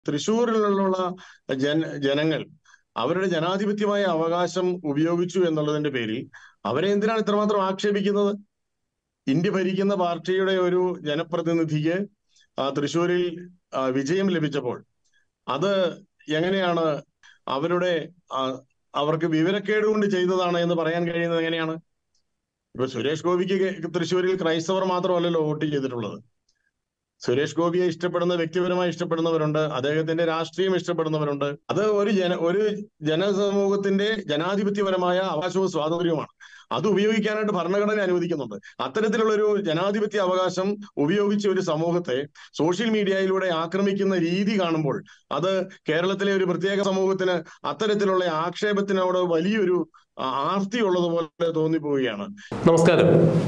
തൃശ്ശൂരിലുള്ള ജന ജനങ്ങൾ അവരുടെ ജനാധിപത്യമായ അവകാശം ഉപയോഗിച്ചു എന്നുള്ളതിന്റെ പേരിൽ അവരെ എന്തിനാണ് ഇത്രമാത്രം ആക്ഷേപിക്കുന്നത് ഇന്ത്യ ഭരിക്കുന്ന പാർട്ടിയുടെ ഒരു ജനപ്രതിനിധിക്ക് ആ, തൃശ്ശൂരിൽ ആ, വിജയം ലഭിച്ചപ്പോൾ അത് എങ്ങനെയാണ് അവരുടെ ആ, അവർക്ക് വിവരക്കേട് കൊണ്ട് ചെയ്തതാണ് എന്ന് പറയാൻ കഴിയുന്നത് എങ്ങനെയാണ് ഇപ്പൊ സുരേഷ് ഗോപിക്ക് കെ- തൃശ്ശൂരിൽ ക്രൈസ്തവർ മാത്രമല്ലല്ലോ വോട്ട് ചെയ്തിട്ടുള്ളത് സുരേഷ് ഗോപിയെ ഇഷ്ടപ്പെടുന്ന വ്യക്തിപരമായി ഇഷ്ടപ്പെടുന്നവരുണ്ട് അദ്ദേഹത്തിന്റെ രാഷ്ട്രീയം ഇഷ്ടപ്പെടുന്നവരുണ്ട് അത് ഒരു ജന ഒരു ജനസമൂഹത്തിന്റെ ജനാധിപത്യപരമായ അവകാശവും സ്വാതന്ത്ര്യവുമാണ് അത് ഉപയോഗിക്കാനായിട്ട് ഭരണഘടന അനുവദിക്കുന്നുണ്ട് അത്തരത്തിലുള്ള ഒരു ജനാധിപത്യ അവകാശം ഉപയോഗിച്ച ഒരു സമൂഹത്തെ സോഷ്യൽ മീഡിയയിലൂടെ ആക്രമിക്കുന്ന രീതി കാണുമ്പോൾ അത് കേരളത്തിലെ ഒരു പ്രത്യേക സമൂഹത്തിന് അത്തരത്തിലുള്ള ആക്ഷേപത്തിനോട് വലിയൊരു ആ, ആർത്തി ഉള്ളതുപോലെ തോന്നിപ്പോവുകയാണ് നമസ്കാരം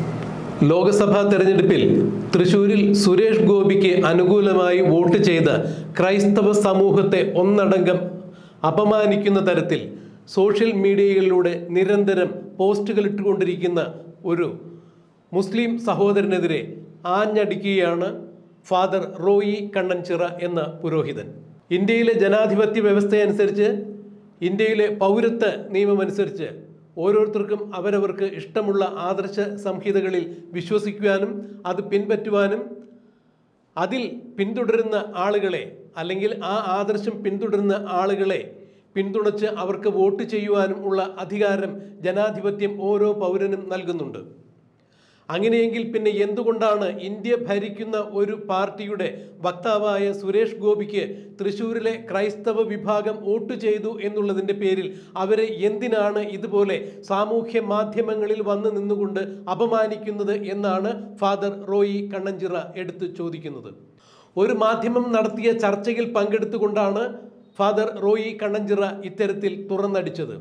ലോക്സഭാ തെരഞ്ഞെടുപ്പിൽ തൃശൂരിൽ സുരേഷ് ഗോപിക്ക് അനുകൂലമായി വോട്ട് ചെയ്ത ക്രൈസ്തവ സമൂഹത്തെ ഒന്നടങ്കം അപമാനിക്കുന്ന തരത്തിൽ സോഷ്യൽ മീഡിയകളിലൂടെ നിരന്തരം പോസ്റ്റുകൾ ഇട്ടുകൊണ്ടിരിക്കുന്ന ഒരു മുസ്ലിം സഹോദരനെതിരെ ആഞ്ഞടിക്കുകയാണ് ഫാദർ റോയി കണ്ണൻചിറ എന്ന പുരോഹിതൻ ഇന്ത്യയിലെ ജനാധിപത്യ വ്യവസ്ഥയനുസരിച്ച് ഇന്ത്യയിലെ പൗരത്വ നിയമമനുസരിച്ച് ഓരോരുത്തർക്കും അവരവർക്ക് ഇഷ്ടമുള്ള ആദർശ സംഹിതകളിൽ വിശ്വസിക്കുവാനും അത് പിൻപറ്റുവാനും അതിൽ പിന്തുടരുന്ന ആളുകളെ അല്ലെങ്കിൽ ആ ആദർശം പിന്തുടരുന്ന ആളുകളെ പിന്തുണച്ച് അവർക്ക് വോട്ട് ചെയ്യുവാനും ഉള്ള അധികാരം ജനാധിപത്യം ഓരോ പൗരനും നൽകുന്നുണ്ട് അങ്ങനെയെങ്കിൽ പിന്നെ എന്തുകൊണ്ടാണ് ഇന്ത്യ ഭരിക്കുന്ന ഒരു പാർട്ടിയുടെ വക്താവായ സുരേഷ് ഗോപിക്ക് തൃശൂരിലെ ക്രൈസ്തവ വിഭാഗം വോട്ട് ചെയ്തു എന്നുള്ളതിൻ്റെ പേരിൽ അവരെ എന്തിനാണ് ഇതുപോലെ സാമൂഹ്യ മാധ്യമങ്ങളിൽ വന്ന് നിന്നുകൊണ്ട് അപമാനിക്കുന്നത് എന്നാണ് ഫാദർ റോയി കണ്ണഞ്ചിറ എടുത്തു ചോദിക്കുന്നത് ഒരു മാധ്യമം നടത്തിയ ചർച്ചയിൽ പങ്കെടുത്തുകൊണ്ടാണ് ഫാദർ റോയി കണ്ണഞ്ചിറ ഇത്തരത്തിൽ തുറന്നടിച്ചത്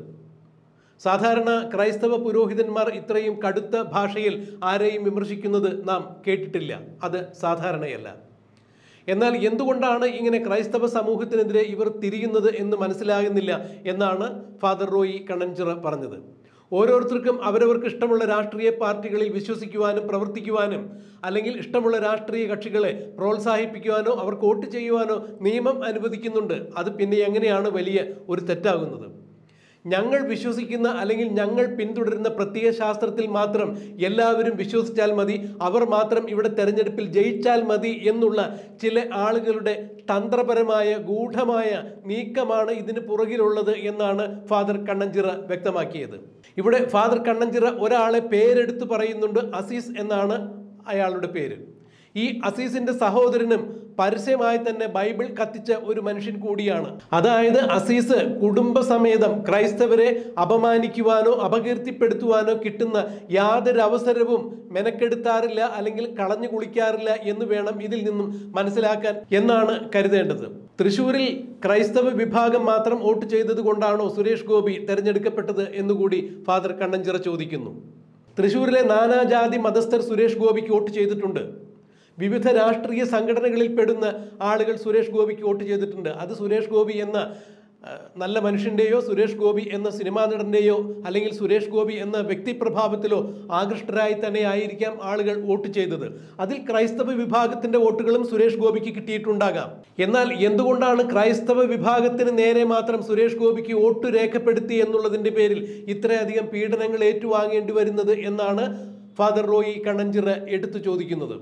സാധാരണ ക്രൈസ്തവ പുരോഹിതന്മാർ ഇത്രയും കടുത്ത ഭാഷയിൽ ആരെയും വിമർശിക്കുന്നത് നാം കേട്ടിട്ടില്ല അത് സാധാരണയല്ല എന്നാൽ എന്തുകൊണ്ടാണ് ഇങ്ങനെ ക്രൈസ്തവ സമൂഹത്തിനെതിരെ ഇവർ തിരിയുന്നത് എന്ന് മനസ്സിലാകുന്നില്ല എന്നാണ് ഫാദർ റോയി കണ്ണഞ്ചിറ പറഞ്ഞത് ഓരോരുത്തർക്കും അവരവർക്ക് ഇഷ്ടമുള്ള രാഷ്ട്രീയ പാർട്ടികളിൽ വിശ്വസിക്കുവാനും പ്രവർത്തിക്കുവാനും അല്ലെങ്കിൽ ഇഷ്ടമുള്ള രാഷ്ട്രീയ കക്ഷികളെ പ്രോത്സാഹിപ്പിക്കുവാനോ അവർക്ക് വോട്ട് ചെയ്യുവാനോ നിയമം അനുവദിക്കുന്നുണ്ട് അത് പിന്നെ എങ്ങനെയാണ് വലിയ ഒരു തെറ്റാകുന്നത് ഞങ്ങൾ വിശ്വസിക്കുന്ന അല്ലെങ്കിൽ ഞങ്ങൾ പിന്തുടരുന്ന പ്രത്യയ ശാസ്ത്രത്തിൽ മാത്രം എല്ലാവരും വിശ്വസിച്ചാൽ മതി അവർ മാത്രം ഇവിടെ തെരഞ്ഞെടുപ്പിൽ ജയിച്ചാൽ മതി എന്നുള്ള ചില ആളുകളുടെ തന്ത്രപരമായ ഗൂഢമായ നീക്കമാണ് ഇതിന് പുറകിലുള്ളത് എന്നാണ് ഫാദർ കണ്ണഞ്ചിറ വ്യക്തമാക്കിയത് ഇവിടെ ഫാദർ കണ്ണഞ്ചിറ ഒരാളെ പേരെടുത്ത് പറയുന്നുണ്ട് അസീസ് എന്നാണ് അയാളുടെ പേര് ഈ അസീസിന്റെ സഹോദരനും പരസ്യമായി തന്നെ ബൈബിൾ കത്തിച്ച ഒരു മനുഷ്യൻ കൂടിയാണ് അതായത് അസീസ് കുടുംബസമേതം ക്രൈസ്തവരെ അപമാനിക്കുവാനോ അപകീർത്തിപ്പെടുത്തുവാനോ കിട്ടുന്ന യാതൊരു അവസരവും മെനക്കെടുത്താറില്ല അല്ലെങ്കിൽ കളഞ്ഞു കുളിക്കാറില്ല എന്ന് വേണം ഇതിൽ നിന്നും മനസ്സിലാക്കാൻ എന്നാണ് കരുതേണ്ടത് തൃശൂരിൽ ക്രൈസ്തവ വിഭാഗം മാത്രം വോട്ട് ചെയ്തത് കൊണ്ടാണോ സുരേഷ് ഗോപി തെരഞ്ഞെടുക്കപ്പെട്ടത് എന്നുകൂടി ഫാദർ കണ്ണഞ്ചിറ ചോദിക്കുന്നു തൃശൂരിലെ നാനാജാതി മതസ്ഥർ സുരേഷ് ഗോപിക്ക് വോട്ട് ചെയ്തിട്ടുണ്ട് വിവിധ രാഷ്ട്രീയ സംഘടനകളിൽ പെടുന്ന ആളുകൾ സുരേഷ് ഗോപിക്ക് വോട്ട് ചെയ്തിട്ടുണ്ട് അത് സുരേഷ് ഗോപി എന്ന ആ, നല്ല മനുഷ്യൻ്റെയോ സുരേഷ് ഗോപി എന്ന സിനിമാ നടൻ്റെയോ അല്ലെങ്കിൽ സുരേഷ് ഗോപി എന്ന വ്യക്തിപ്രഭാവത്തിലോ ആകൃഷ്ടരായി തന്നെ ആയിരിക്കാം ആളുകൾ വോട്ട് ചെയ്തത് അതിൽ ക്രൈസ്തവ വിഭാഗത്തിന്റെ വോട്ടുകളും സുരേഷ് ഗോപിക്ക് കിട്ടിയിട്ടുണ്ടാകാം എന്നാൽ എന്തുകൊണ്ടാണ് ക്രൈസ്തവ വിഭാഗത്തിന് നേരെ മാത്രം സുരേഷ് ഗോപിക്ക് വോട്ട് രേഖപ്പെടുത്തി എന്നുള്ളതിന്റെ പേരിൽ ഇത്രയധികം പീഡനങ്ങൾ ഏറ്റുവാങ്ങേണ്ടി വരുന്നത് എന്നാണ് ഫാദർ റോയി കണ്ണഞ്ചിറ എടുത്തു ചോദിക്കുന്നത്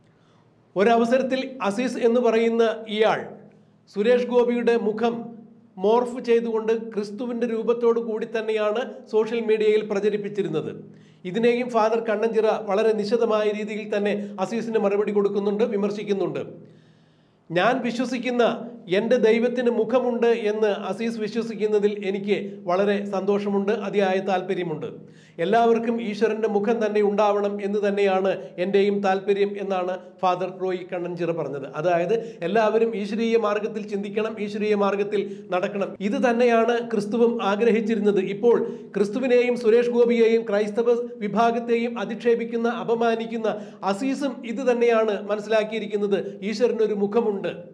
ഒരവസരത്തിൽ അസീസ് എന്ന് പറയുന്ന ഇയാൾ സുരേഷ് ഗോപിയുടെ മുഖം മോർഫ് ചെയ്തുകൊണ്ട് ക്രിസ്തുവിൻ്റെ രൂപത്തോടു കൂടി തന്നെയാണ് സോഷ്യൽ മീഡിയയിൽ പ്രചരിപ്പിച്ചിരുന്നത് ഇതിനെയും ഫാദർ കണ്ണഞ്ചിറ വളരെ നിശിതമായ രീതിയിൽ തന്നെ അസീസിന് മറുപടി കൊടുക്കുന്നുണ്ട് വിമർശിക്കുന്നുണ്ട് ഞാൻ വിശ്വസിക്കുന്ന എൻ്റെ ദൈവത്തിന് മുഖമുണ്ട് എന്ന് അസീസ് വിശ്വസിക്കുന്നതിൽ എനിക്ക് വളരെ സന്തോഷമുണ്ട് അതിയായ താല്പര്യമുണ്ട് എല്ലാവർക്കും ഈശ്വരൻ്റെ മുഖം തന്നെ ഉണ്ടാവണം എന്ന് തന്നെയാണ് എൻ്റെയും താല്പര്യം എന്നാണ് ഫാദർ റോയ് കണ്ണൻചിറ പറഞ്ഞത് അതായത് എല്ലാവരും ഈശ്വരീയ മാർഗത്തിൽ ചിന്തിക്കണം ഈശ്വരീയ മാർഗത്തിൽ നടക്കണം ഇത് തന്നെയാണ് ക്രിസ്തുവും ആഗ്രഹിച്ചിരുന്നത് ഇപ്പോൾ ക്രിസ്തുവിനെയും സുരേഷ് ഗോപിയെയും ക്രൈസ്തവ വിഭാഗത്തെയും അധിക്ഷേപിക്കുന്ന അപമാനിക്കുന്ന അസീസും ഇത് തന്നെയാണ് മനസ്സിലാക്കിയിരിക്കുന്നത് ഈശ്വരനൊരു മുഖമുണ്ട്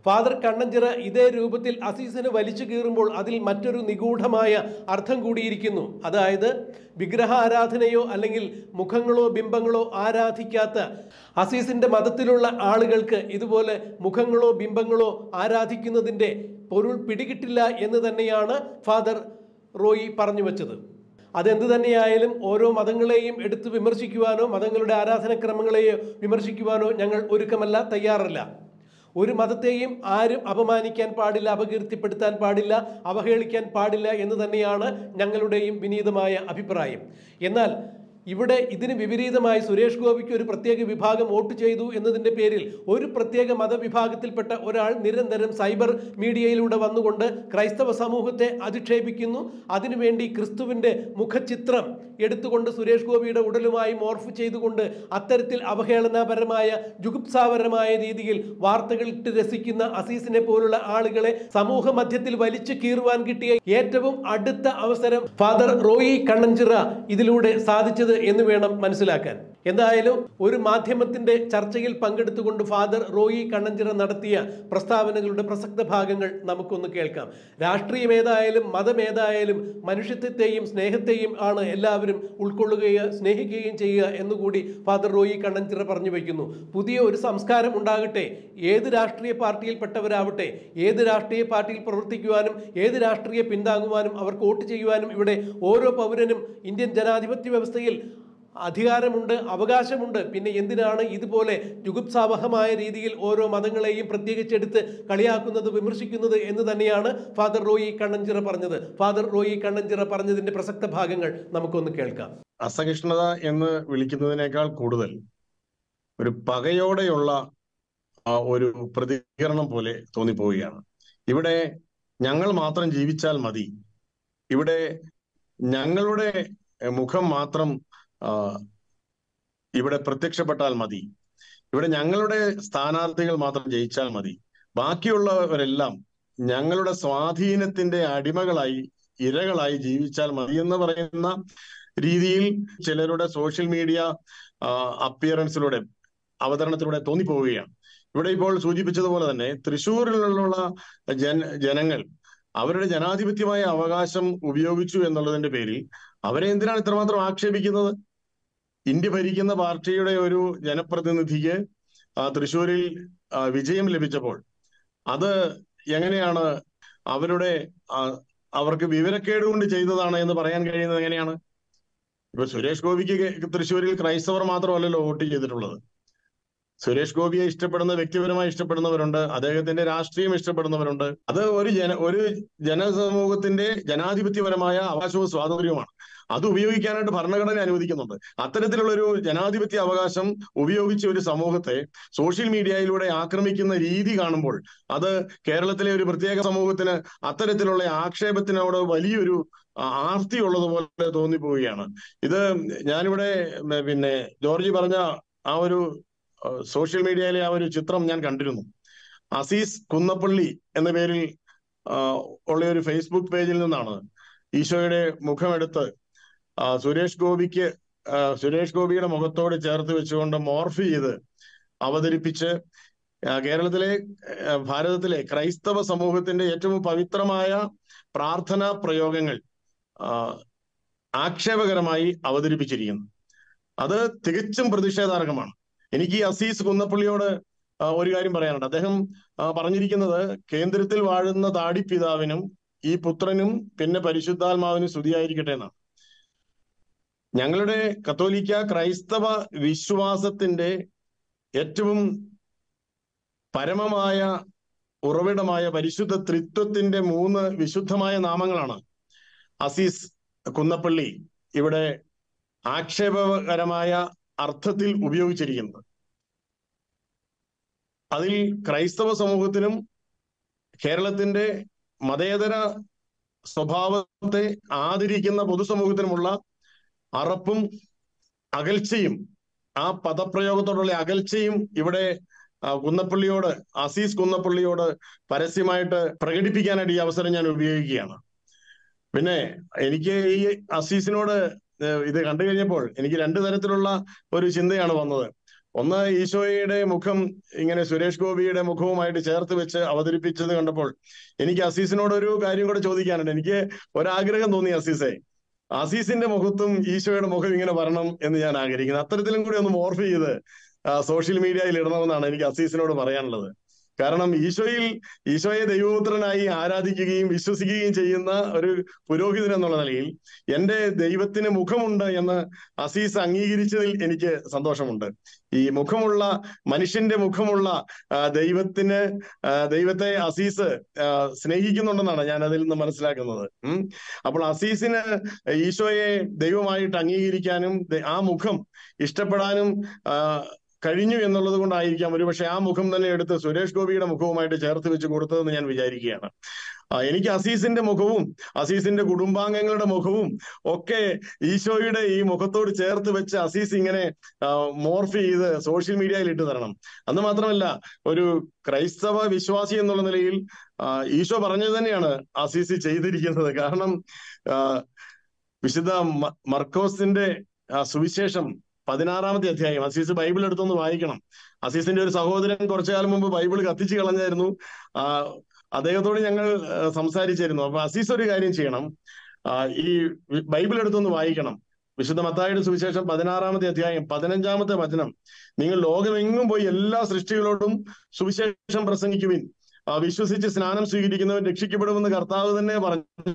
ഫാദർ കണ്ണഞ്ചിറ ഇതേ രൂപത്തിൽ അസീസിന് വലിച്ചു കീറുമ്പോൾ അതിൽ മറ്റൊരു നിഗൂഢമായ അർത്ഥം കൂടിയിരിക്കുന്നു അതായത് വിഗ്രഹ ആരാധനയോ അല്ലെങ്കിൽ മുഖങ്ങളോ ബിംബങ്ങളോ ആരാധിക്കാത്ത അസീസിന്റെ മതത്തിലുള്ള ആളുകൾക്ക് ഇതുപോലെ മുഖങ്ങളോ ബിംബങ്ങളോ ആരാധിക്കുന്നതിന്റെ പൊരുൾ പിടികിട്ടില്ല എന്ന് തന്നെയാണ് ഫാദർ റോയി പറഞ്ഞു വച്ചത് അതെന്ത് തന്നെയായാലും ഓരോ മതങ്ങളെയും എടുത്ത് വിമർശിക്കുവാനോ മതങ്ങളുടെ ആരാധനക്രമങ്ങളെയോ വിമർശിക്കുവാനോ ഞങ്ങൾ ഒരുക്കമല്ല തയ്യാറല്ല ഒരു മതത്തെയും ആരും അപമാനിക്കാൻ പാടില്ല അപകീർത്തിപ്പെടുത്താൻ പാടില്ല അവഹേളിക്കാൻ പാടില്ല എന്ന് തന്നെയാണ് ഞങ്ങളുടെയും വിനീതമായ അഭിപ്രായം എന്നാൽ ഇവിടെ ഇതിന് വിപരീതമായി സുരേഷ് ഗോപിക്ക് ഒരു പ്രത്യേക വിഭാഗം വോട്ട് ചെയ്തു എന്നതിൻ്റെ പേരിൽ ഒരു പ്രത്യേക മതവിഭാഗത്തിൽപ്പെട്ട ഒരാൾ നിരന്തരം സൈബർ മീഡിയയിലൂടെ വന്നുകൊണ്ട് ക്രൈസ്തവ സമൂഹത്തെ അധിക്ഷേപിക്കുന്നു അതിനുവേണ്ടി ക്രിസ്തുവിൻ്റെ മുഖചിത്രം എടുത്തുകൊണ്ട് സുരേഷ് ഗോപിയുടെ ഉടലുമായി മോർഫ് ചെയ്തുകൊണ്ട് അത്തരത്തിൽ അവഹേളനപരമായ ജുഗുപ്സാപരമായ രീതിയിൽ വാർത്തകൾ ഇട്ട് രസിക്കുന്ന അസീസിനെ പോലുള്ള ആളുകളെ സമൂഹ മധ്യത്തിൽ വലിച്ചു കീറുവാൻ കിട്ടിയ ഏറ്റവും അടുത്ത അവസരം ഫാദർ റോയി കണ്ണഞ്ചിറ ഇതിലൂടെ സാധിച്ചത് എന്ന് വേണം മനസ്സിലാക്കാൻ എന്തായാലും ഒരു മാധ്യമത്തിന്റെ ചർച്ചയിൽ പങ്കെടുത്തുകൊണ്ട് ഫാദർ റോയി കണ്ണഞ്ചിറ നടത്തിയ പ്രസ്താവനകളുടെ പ്രസക്ത ഭാഗങ്ങൾ നമുക്കൊന്ന് കേൾക്കാം രാഷ്ട്രീയം ഏതായാലും മതം ഏതായാലും മനുഷ്യത്വത്തെയും സ്നേഹത്തെയും ആണ് എല്ലാവരും ഉൾക്കൊള്ളുകയും സ്നേഹിക്കുകയും ചെയ്യുക എന്നുകൂടി ഫാദർ റോയി കണ്ണഞ്ചിറ പറഞ്ഞു വയ്ക്കുന്നു പുതിയ ഒരു സംസ്കാരം ഉണ്ടാകട്ടെ ഏത് രാഷ്ട്രീയ പാർട്ടിയിൽപ്പെട്ടവരാവട്ടെ ഏത് രാഷ്ട്രീയ പാർട്ടിയിൽ പ്രവർത്തിക്കുവാനും ഏത് രാഷ്ട്രീയ പിന്താങ്ങുവാനും അവർക്ക് വോട്ട് ചെയ്യുവാനും ഇവിടെ ഓരോ പൗരനും ഇന്ത്യൻ ജനാധിപത്യ വ്യവസ്ഥയിൽ അധികാരമുണ്ട് അവകാശമുണ്ട് പിന്നെ എന്തിനാണ് ഇതുപോലെ ജുഗുപ്സാവഹമായ രീതിയിൽ ഓരോ മതങ്ങളെയും പ്രത്യേകിച്ചെടുത്ത് കളിയാക്കുന്നത് വിമർശിക്കുന്നത് എന്ന് തന്നെയാണ് ഫാദർ റോയി കണ്ണഞ്ചിറ പറഞ്ഞത് ഫാദർ റോയി കണ്ണഞ്ചിറ പറഞ്ഞതിന്റെ പ്രസക്ത ഭാഗങ്ങൾ നമുക്കൊന്ന് കേൾക്കാം അസഹിഷ്ണുത എന്ന് വിളിക്കുന്നതിനേക്കാൾ കൂടുതൽ ഒരു പകയോടെയുള്ള ആ ഒരു പ്രതികരണം പോലെ തോന്നിപ്പോവുകയാണ് ഇവിടെ ഞങ്ങൾ മാത്രം ജീവിച്ചാൽ മതി ഇവിടെ ഞങ്ങളുടെ എഹ്, മുഖം മാത്രം ആ, ഇവിടെ പ്രത്യക്ഷപ്പെട്ടാൽ മതി ഇവിടെ ഞങ്ങളുടെ സ്ഥാനാർത്ഥികൾ മാത്രം ജയിച്ചാൽ മതി ബാക്കിയുള്ളവരെല്ലാം ഞങ്ങളുടെ സ്വാധീനത്തിന്റെ അടിമകളായി ഇരകളായി ജീവിച്ചാൽ മതി എന്ന് പറയുന്ന രീതിയിൽ ചിലരുടെ സോഷ്യൽ മീഡിയ അപ്പിയറൻസിലൂടെ അവതരണത്തിലൂടെ തോന്നിപ്പോവുകയാണ് ഇവിടെ ഇപ്പോൾ സൂചിപ്പിച്ചതുപോലെ തന്നെ തൃശ്ശൂരിലുള്ള ജന ജനങ്ങൾ അവരുടെ ജനാധിപത്യമായ അവകാശം ഉപയോഗിച്ചു എന്നുള്ളതിന്റെ പേരിൽ അവരെ എന്തിനാണ് ഇത്രമാത്രം ആക്ഷേപിക്കുന്നത് ഇന്ത്യ ഭരിക്കുന്ന പാർട്ടിയുടെ ഒരു ജനപ്രതിനിധിക്ക് ആ, തൃശ്ശൂരിൽ ആ, വിജയം ലഭിച്ചപ്പോൾ അത് എങ്ങനെയാണ് അവരുടെ ആ, അവർക്ക് വിവരക്കേട് കൊണ്ട് ചെയ്തതാണ് എന്ന് പറയാൻ കഴിയുന്നത് എങ്ങനെയാണ് ഇപ്പൊ സുരേഷ് ഗോപിക്ക് കെ- തൃശ്ശൂരിൽ ക്രൈസ്തവർ മാത്രമല്ലല്ലോ വോട്ട് ചെയ്തിട്ടുള്ളത് സുരേഷ് ഗോപിയെ ഇഷ്ടപ്പെടുന്ന വ്യക്തിപരമായി ഇഷ്ടപ്പെടുന്നവരുണ്ട് അദ്ദേഹത്തിന്റെ രാഷ്ട്രീയം ഇഷ്ടപ്പെടുന്നവരുണ്ട് അത് ഒരു ജന ഒരു ജനസമൂഹത്തിന്റെ ജനാധിപത്യപരമായ അവകാശവും സ്വാതന്ത്ര്യവുമാണ് അത് ഉപയോഗിക്കാനായിട്ട് ഭരണഘടന അനുവദിക്കുന്നുണ്ട് അത്തരത്തിലുള്ള ഒരു ജനാധിപത്യ അവകാശം ഉപയോഗിച്ച ഒരു സമൂഹത്തെ സോഷ്യൽ മീഡിയയിലൂടെ ആക്രമിക്കുന്ന രീതി കാണുമ്പോൾ അത് കേരളത്തിലെ ഒരു പ്രത്യേക സമൂഹത്തിന് അത്തരത്തിലുള്ള ആക്ഷേപത്തിനോട് വലിയൊരു ആ- ആർത്തി ഉള്ളതുപോലെ തോന്നിപ്പോവുകയാണ് ഇത് ഞാനിവിടെ ഉം, പിന്നെ ജോർജ് പറഞ്ഞ ആ ഒരു ഏഹ്, സോഷ്യൽ മീഡിയയിലെ ആ ഒരു ചിത്രം ഞാൻ കണ്ടിരുന്നു അസീസ് കുന്നപ്പള്ളി എന്ന പേരിൽ ആ, ഉള്ള ഒരു ഫേസ്ബുക്ക് പേജിൽ നിന്നാണ് ഈശോയുടെ മുഖമെടുത്ത് ആ, സുരേഷ് ഗോപിക്ക് ആ, സുരേഷ് ഗോപിയുടെ മുഖത്തോട് ചേർത്ത് വെച്ചുകൊണ്ട് മോർഫ് ചെയ്ത് അവതരിപ്പിച്ച് ആ, കേരളത്തിലെ ആ, ഭാരതത്തിലെ ക്രൈസ്തവ സമൂഹത്തിന്റെ ഏറ്റവും പവിത്രമായ പ്രാർത്ഥനാ പ്രയോഗങ്ങൾ ആ, ആക്ഷേപകരമായി അവതരിപ്പിച്ചിരിക്കുന്നു അത് തികച്ചും പ്രതിഷേധാർഹമാണ് എനിക്ക് ഈ അസീസ് കുന്നപ്പള്ളിയോട് ആ, ഒരു കാര്യം പറയാനുണ്ട് അദ്ദേഹം ആ, പറഞ്ഞിരിക്കുന്നത് കേന്ദ്രത്തിൽ വാഴുന്ന താടിപ്പിതാവിനും ഈ പുത്രനും പിന്നെ പരിശുദ്ധാത്മാവിനും സ്തുതിയായിരിക്കട്ടെ എന്നാണ് ഞങ്ങളുടെ കത്തോലിക്ക ക്രൈസ്തവ വിശ്വാസത്തിന്റെ ഏറ്റവും പരമമായ ഉറവിടമായ പരിശുദ്ധ ത്രിത്വത്തിന്റെ മൂന്ന് വിശുദ്ധമായ നാമങ്ങളാണ് അസീസ് കുന്നപ്പള്ളി ഇവിടെ ആക്ഷേപകരമായ അർത്ഥത്തിൽ ഉപയോഗിച്ചിരിക്കുന്നത് അതിൽ ക്രൈസ്തവ സമൂഹത്തിനും കേരളത്തിന്റെ മതേതര സ്വഭാവത്തെ ആദരിക്കുന്ന പൊതുസമൂഹത്തിനുമുള്ള അറപ്പും അകൽച്ചയും ആ പദപ്രയോഗത്തോടുള്ള അകൽച്ചയും ഇവിടെ ആ, കുന്നപ്പള്ളിയോട് അസീസ് കുന്നപ്പള്ളിയോട് പരസ്യമായിട്ട് പ്രകടിപ്പിക്കാനായിട്ട് ഈ അവസരം ഞാൻ ഉപയോഗിക്കുകയാണ് പിന്നെ എനിക്ക് ഈ അസീസിനോട് ഏഹ്, ഇത് കണ്ടു കഴിഞ്ഞപ്പോൾ എനിക്ക് രണ്ടു തരത്തിലുള്ള ഒരു ചിന്തയാണ് വന്നത് ഒന്ന് ഈശോയുടെ മുഖം ഇങ്ങനെ സുരേഷ് ഗോപിയുടെ മുഖവുമായിട്ട് ചേർത്ത് വെച്ച് അവതരിപ്പിച്ചത് കണ്ടപ്പോൾ എനിക്ക് അസീസിനോട് ഒരു കാര്യം കൂടെ ചോദിക്കാനുണ്ട് എനിക്ക് ഒരാഗ്രഹം തോന്നി അസീസെ അസീസിന്റെ മുഖത്തും ഈശോയുടെ മുഖം ഇങ്ങനെ വരണം എന്ന് ഞാൻ ആഗ്രഹിക്കുന്നു അത്തരത്തിലും കൂടി ഒന്ന് മോർഫ് ചെയ്ത് സോഷ്യൽ മീഡിയയിൽ ഇടണമെന്നാണ് എനിക്ക് അസീസിനോട് പറയാനുള്ളത് കാരണം ഈശോയിൽ ഈശോയെ ദൈവപുത്രനായി ആരാധിക്കുകയും വിശ്വസിക്കുകയും ചെയ്യുന്ന ഒരു പുരോഹിതൻ എന്നുള്ള നിലയിൽ എന്റെ ദൈവത്തിന് മുഖമുണ്ട് എന്ന് അസീസ് അംഗീകരിച്ചതിൽ എനിക്ക് സന്തോഷമുണ്ട് ഈ മുഖമുള്ള മനുഷ്യന്റെ മുഖമുള്ള ദൈവത്തിന് ദൈവത്തെ അസീസ് സ്നേഹിക്കുന്നുണ്ടെന്നാണ് ഞാൻ അതിൽ നിന്ന് മനസ്സിലാക്കുന്നത് ഉം അപ്പോൾ അസീസിന് ഈശോയെ ദൈവമായിട്ട് അംഗീകരിക്കാനും ആ മുഖം ഇഷ്ടപ്പെടാനും കഴിഞ്ഞു എന്നുള്ളത് കൊണ്ടായിരിക്കാം ഒരുപക്ഷെ ആ മുഖം തന്നെ എടുത്ത് സുരേഷ് ഗോപിയുടെ മുഖവുമായിട്ട് ചേർത്ത് വെച്ച് കൊടുത്തതെന്ന് ഞാൻ വിചാരിക്കുകയാണ് എനിക്ക് അസീസിന്റെ മുഖവും അസീസിന്റെ കുടുംബാംഗങ്ങളുടെ മുഖവും ഒക്കെ ഈശോയുടെ ഈ മുഖത്തോട് ചേർത്ത് വെച്ച് അസീസ് ഇങ്ങനെ മോർഫ് ചെയ്ത് സോഷ്യൽ മീഡിയയിൽ ഇട്ട് തരണം അന്ന് മാത്രമല്ല ഒരു ക്രൈസ്തവ വിശ്വാസി എന്നുള്ള നിലയിൽ ഈശോ പറഞ്ഞത് തന്നെയാണ് അസീസ് ചെയ്തിരിക്കുന്നത് കാരണം വിശുദ്ധ മർക്കോസിന്റെ സുവിശേഷം പതിനാറാമത്തെ അധ്യായം അസീസ് ബൈബിൾ എടുത്തൊന്ന് വായിക്കണം അസീസിന്റെ ഒരു സഹോദരൻ കുറച്ചു കാലം മുമ്പ് ബൈബിൾ കത്തിച്ചു കളഞ്ഞായിരുന്നു ആ അദ്ദേഹത്തോട് ഞങ്ങൾ സംസാരിച്ചിരുന്നു അപ്പൊ അസീസ് ഒരു കാര്യം ചെയ്യണം ഈ ബൈബിൾ എടുത്തൊന്ന് വായിക്കണം വിശുദ്ധ മത്തായുടെ സുവിശേഷം പതിനാറാമത്തെ അധ്യായം പതിനഞ്ചാമത്തെ വചനം നിങ്ങൾ ലോകമെങ്ങും പോയി എല്ലാ സൃഷ്ടികളോടും സുവിശേഷം പ്രസംഗിക്കുവിൻ വിശ്വസിച്ച് സ്നാനം സ്വീകരിക്കുന്നവൻ രക്ഷിക്കപ്പെടുമെന്ന് കർത്താവ് തന്നെ പറഞ്ഞു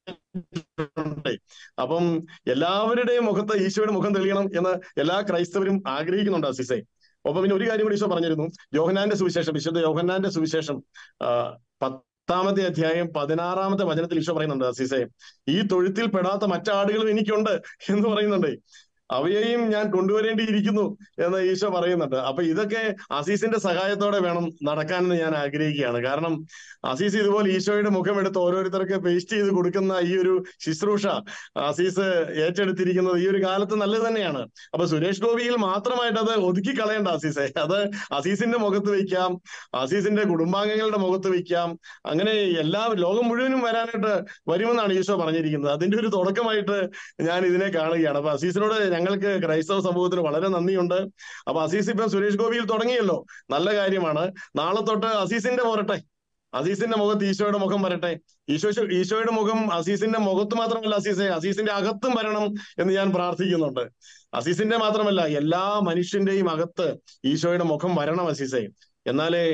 അപ്പം എല്ലാവരുടെയും മുഖത്ത് ഈശോയുടെ മുഖം തെളിയണം എന്ന് എല്ലാ ക്രൈസ്തവരും ആഗ്രഹിക്കുന്നുണ്ട് അസിസെ ഒപ്പം പിന്നെ ഒരു കാര്യം കൂടി ഈശോ പറഞ്ഞിരുന്നു യോഹനാന്റെ സുവിശേഷം വിശുദ്ധ യോഹനാന്റെ സുവിശേഷം പത്താമത്തെ അധ്യായം പതിനാറാമത്തെ വചനത്തിൽ ഈശോ പറയുന്നുണ്ട് അസീസെ ഈ തൊഴുത്തിൽ പെടാത്ത മറ്റാടുകളും എനിക്കുണ്ട് എന്ന് പറയുന്നുണ്ട് അവയെയും ഞാൻ കൊണ്ടുവരേണ്ടിയിരിക്കുന്നു എന്ന് ഈശോ പറയുന്നുണ്ട് അപ്പൊ ഇതൊക്കെ അസീസിന്റെ സഹായത്തോടെ വേണം നടക്കാനെന്ന് ഞാൻ ആഗ്രഹിക്കുകയാണ് കാരണം അസീസ് ഇതുപോലെ ഈശോയുടെ മുഖം എടുത്ത് ഓരോരുത്തർക്ക് പേസ്റ്റ് ചെയ്ത് കൊടുക്കുന്ന ഈ ഒരു ശുശ്രൂഷ അസീസ് ഏറ്റെടുത്തിരിക്കുന്നത് ഈ ഒരു കാലത്ത് നല്ലത് തന്നെയാണ് അപ്പൊ സുരേഷ് ഗോപിയിൽ മാത്രമായിട്ട് അത് ഒതുക്കി കളയേണ്ട അസീസെ അത് അസീസിന്റെ മുഖത്ത് വയ്ക്കാം അസീസിന്റെ കുടുംബാംഗങ്ങളുടെ മുഖത്ത് വയ്ക്കാം അങ്ങനെ എല്ലാ ലോകം മുഴുവനും വരാനായിട്ട് വരുമെന്നാണ് ഈശോ പറഞ്ഞിരിക്കുന്നത് അതിന്റെ ഒരു തുടക്കമായിട്ട് ഞാൻ ഇതിനെ കാണുകയാണ് അപ്പൊ അസീസിനോട് ഞങ്ങൾക്ക് ക്രൈസ്തവ സമൂഹത്തിന് വളരെ നന്ദിയുണ്ട് അപ്പൊ അസീസ് ഇപ്പം സുരേഷ് ഗോപിയിൽ തുടങ്ങിയല്ലോ നല്ല കാര്യമാണ് നാളെ തൊട്ട് അസീസിന്റെ പോരട്ടെ അസീസിന്റെ മുഖത്ത് ഈശോയുടെ മുഖം വരട്ടെ ഈശോ ഈശോയുടെ മുഖം അസീസിന്റെ മുഖത്ത് മാത്രമല്ല അസീസെ അസീസിന്റെ അകത്തും വരണം എന്ന് ഞാൻ പ്രാർത്ഥിക്കുന്നുണ്ട് അസീസിന്റെ മാത്രമല്ല എല്ലാ മനുഷ്യന്റെയും അകത്ത് ഈശോയുടെ മുഖം വരണം അസീസെ എന്നാലേ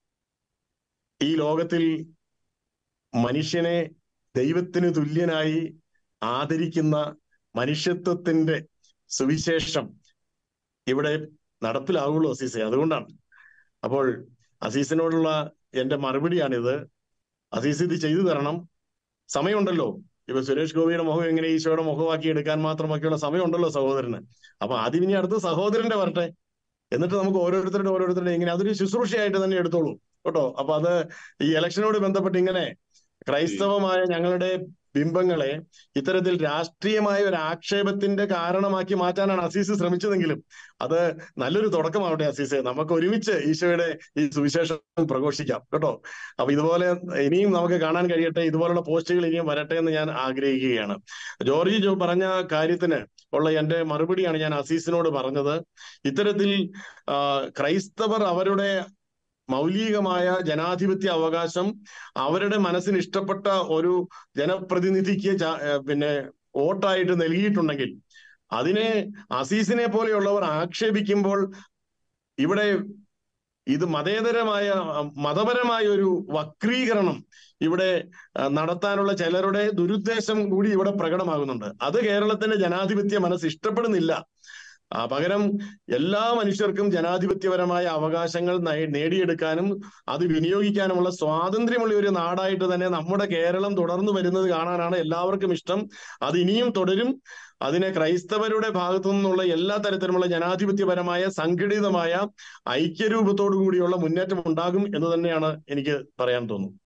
ഈ ലോകത്തിൽ മനുഷ്യനെ ദൈവത്തിന് തുല്യനായി ആദരിക്കുന്ന മനുഷ്യത്വത്തിന്റെ സുവിശേഷം ഇവിടെ നടപ്പിലാവുള്ളൂ അസീസെ അതുകൊണ്ടാണ് അപ്പോൾ അസീസിനോടുള്ള എന്റെ മറുപടിയാണിത് അസീസ് ഇത് ചെയ്തു തരണം സമയമുണ്ടല്ലോ ഇപ്പൊ സുരേഷ് ഗോപിയുടെ മുഖം എങ്ങനെ ഈശോയുടെ മുഖമാക്കി എടുക്കാൻ മാത്രമൊക്കെയുള്ള സമയമുണ്ടല്ലോ സഹോദരന് അപ്പൊ ആദ്യം ഇനി അടുത്ത സഹോദരന്റെ വരട്ടെ എന്നിട്ട് നമുക്ക് ഓരോരുത്തരുടെ ഓരോരുത്തരുടെ ഇങ്ങനെ അതൊരു ശുശ്രൂഷയായിട്ട് തന്നെ എടുത്തോളൂ കേട്ടോ അപ്പൊ അത് ഈ ഇലക്ഷനോട് ബന്ധപ്പെട്ട് ഇങ്ങനെ ക്രൈസ്തവമായ ഞങ്ങളുടെ ബിംബങ്ങളെ ഇത്തരത്തിൽ രാഷ്ട്രീയമായ ഒരു ആക്ഷേപത്തിന്റെ കാരണമാക്കി മാറ്റാനാണ് അസീസ് ശ്രമിച്ചതെങ്കിലും അത് നല്ലൊരു തുടക്കമാവട്ടെ അസീസെ നമുക്ക് ഒരുമിച്ച് ഈശോയുടെ ഈ സുവിശേഷം പ്രഘോഷിക്കാം കേട്ടോ അപ്പൊ ഇതുപോലെ ഇനിയും നമുക്ക് കാണാൻ കഴിയട്ടെ ഇതുപോലുള്ള പോസ്റ്റുകൾ ഇനിയും വരട്ടെ എന്ന് ഞാൻ ആഗ്രഹിക്കുകയാണ് ജോർജി ജോ പറഞ്ഞ കാര്യത്തിന് ഉള്ള എന്റെ മറുപടിയാണ് ഞാൻ അസീസിനോട് പറഞ്ഞത് ഇത്തരത്തിൽ ക്രൈസ്തവർ അവരുടെ മൗലികമായ ജനാധിപത്യ അവകാശം അവരുടെ മനസ്സിന് ഇഷ്ടപ്പെട്ട ഒരു ജനപ്രതിനിധിക്ക് പിന്നെ വോട്ടായിട്ട് നൽകിയിട്ടുണ്ടെങ്കിൽ അതിനെ അസീസിനെ പോലെയുള്ളവർ ആക്ഷേപിക്കുമ്പോൾ ഇവിടെ ഇത് മതേതരമായ മതപരമായ ഒരു വക്രീകരണം ഇവിടെ നടത്താനുള്ള ചിലരുടെ ദുരുദ്ദേശം കൂടി ഇവിടെ പ്രകടമാകുന്നുണ്ട് അത് കേരളത്തിന്റെ ജനാധിപത്യ മനസ്സ് ഇഷ്ടപ്പെടുന്നില്ല പകരം എല്ലാ മനുഷ്യർക്കും ജനാധിപത്യപരമായ അവകാശങ്ങൾ നേടിയെടുക്കാനും അത് വിനിയോഗിക്കാനുമുള്ള സ്വാതന്ത്ര്യമുള്ള ഒരു നാടായിട്ട് തന്നെ നമ്മുടെ കേരളം തുടർന്നു വരുന്നത് കാണാനാണ് എല്ലാവർക്കും ഇഷ്ടം അത് ഇനിയും തുടരും അതിനെ ക്രൈസ്തവരുടെ ഭാഗത്തു നിന്നുള്ള എല്ലാ തരത്തിലുമുള്ള ജനാധിപത്യപരമായ സംഘടിതമായ ഐക്യരൂപത്തോടു കൂടിയുള്ള മുന്നേറ്റം ഉണ്ടാകും എന്ന് തന്നെയാണ് എനിക്ക് പറയാൻ തോന്നുന്നത്